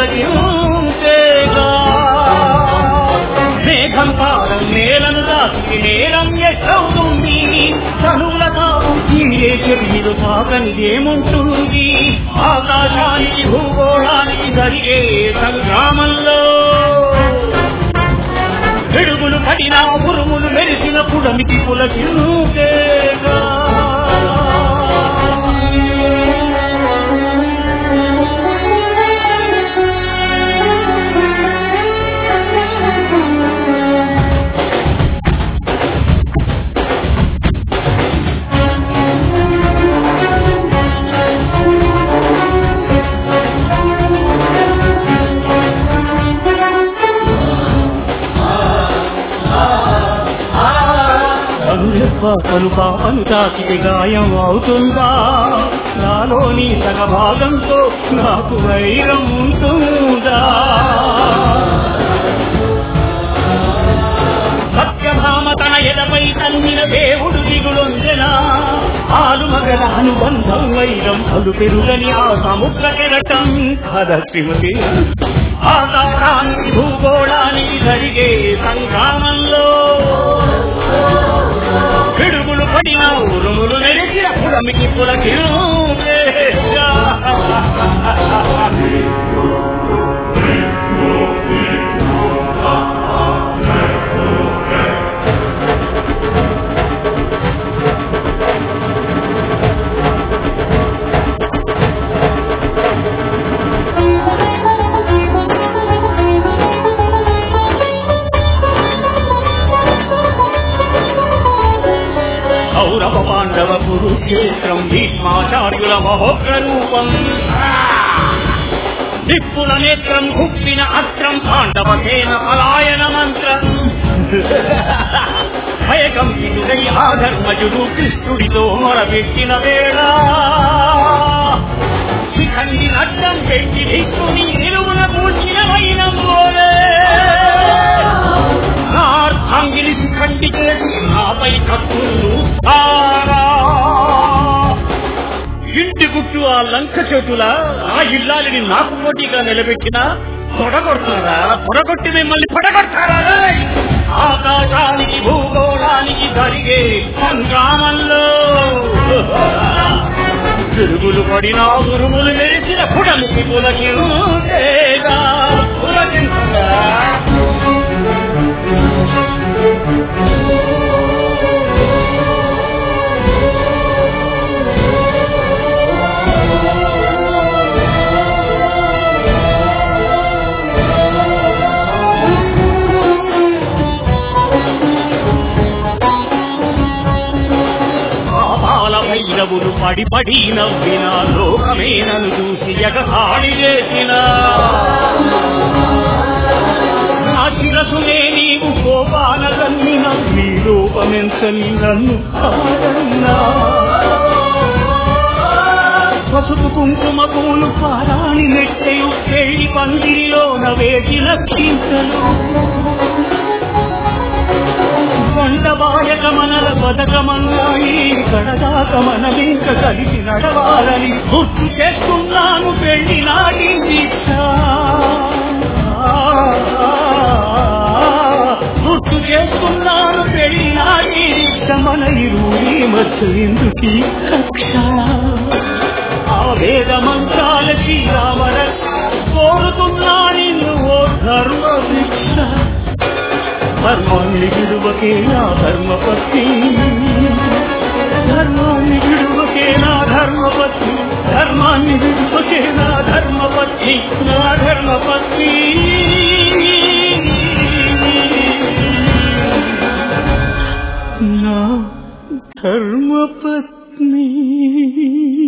పులకించేగా మేఘం కాలం నేలను దాచి నేరం ఎట్టవుతుంది చనువుల తాపు తీరే చెవిలు తాకనిదేముంటుంది ఆకాశానికి భూగోళానికి జరిగే సంగ్రామంలో పిడుగులు పడిన ఉరుములు మెరిసిన పుడమికి పులకించేగా అనురెప్ప పలుక అనుతాకి గాయం అవుతుందా నాలోని సగభాగంతో నాకు వైరం ఉంటుందా సత్యభామ తన ఎడపై తన్నిన దేవుడు దిగులొందెనా ఆలు మగల అనుబంధం వైరం పలు పెరుగని ఆ సముద్ర కెరటం కథ శ్రీమతి ఆకాశానికి భూగోళానికి జరిగే సంగ్రామంలో పిడుగులు పడిన ఉరుములు నెరిసిన పుడమికి పులకించేగా కౌరవ పాండవ కురుక్షేత్రం భీష్మాచార్యుల మహోగ్ర రూపం దిప్పుల నేత్రం గుప్పిన అస్త్రం పాండవ సేన పలాయన మంత్రం భయకంపితుడై ఆధర్మజుడు కృష్ణుడితో మొరపెట్టిన వేళ శిఖండి అడ్డం పెట్టి దిక్కుని నిలువున కూర్చిన వైనం పోలే నా అర్థాంగిని శిఖండి చేసి నాపై కత్తులు తారా ఇంటి గుట్టు ఆ లంక చేతుల ఆ ఇల్లాలిని నాకు పోటీగా నిలబెట్టిన తొడగొడతారా తొడగొట్టి మిమ్మల్ని పడగొడతారా రేయ్? ఆకాశానికి భూగోళానికి జరిగే సంగ్రామంలో తిరుగులు పడిన ఉరుములు మెరిసిన పుడమికి పులకించేగా పులకించగా పాపాల భైరవులు పడి పడి నవ్విన లోకమే నన్ను చూసి ఎగతాళి చేసిన నా శిరసునే నీవు కోపాన కన్నిన నీ రూపమెంచని నన్ను కాదన్నా పసుపు కుంకుమ పూలు పారాణి నెట్టెయు పెళ్లి పందిరిలోన వేసి రక్షించను కొండబాయక మనల బతకమన్నాయి కడదాక మనమింక కలిసి నడవాలని గుర్తు చేసుకున్నాను పెళ్లి నాటి దీక్ష గుర్తు చేసుకున్నాను పెళ్లి నాటి దీక్ష మన ఇరువురి మధ్య ఎందుకీ కక్ష ఆ వేద మంత్రాల శ్రీరామర కోరుతున్నా నిన్ను ఓ ధర్మ దీక్ష ధర్మాన్ని విడువకే నా ధర్మపత్ని ధర్మాన్ని విడువకే నా ధర్మపత్ని ధర్మాన్ని విడువకే నా ధర్మపత్ని నా ధర్మపత్ని నా ధర్మపత్ని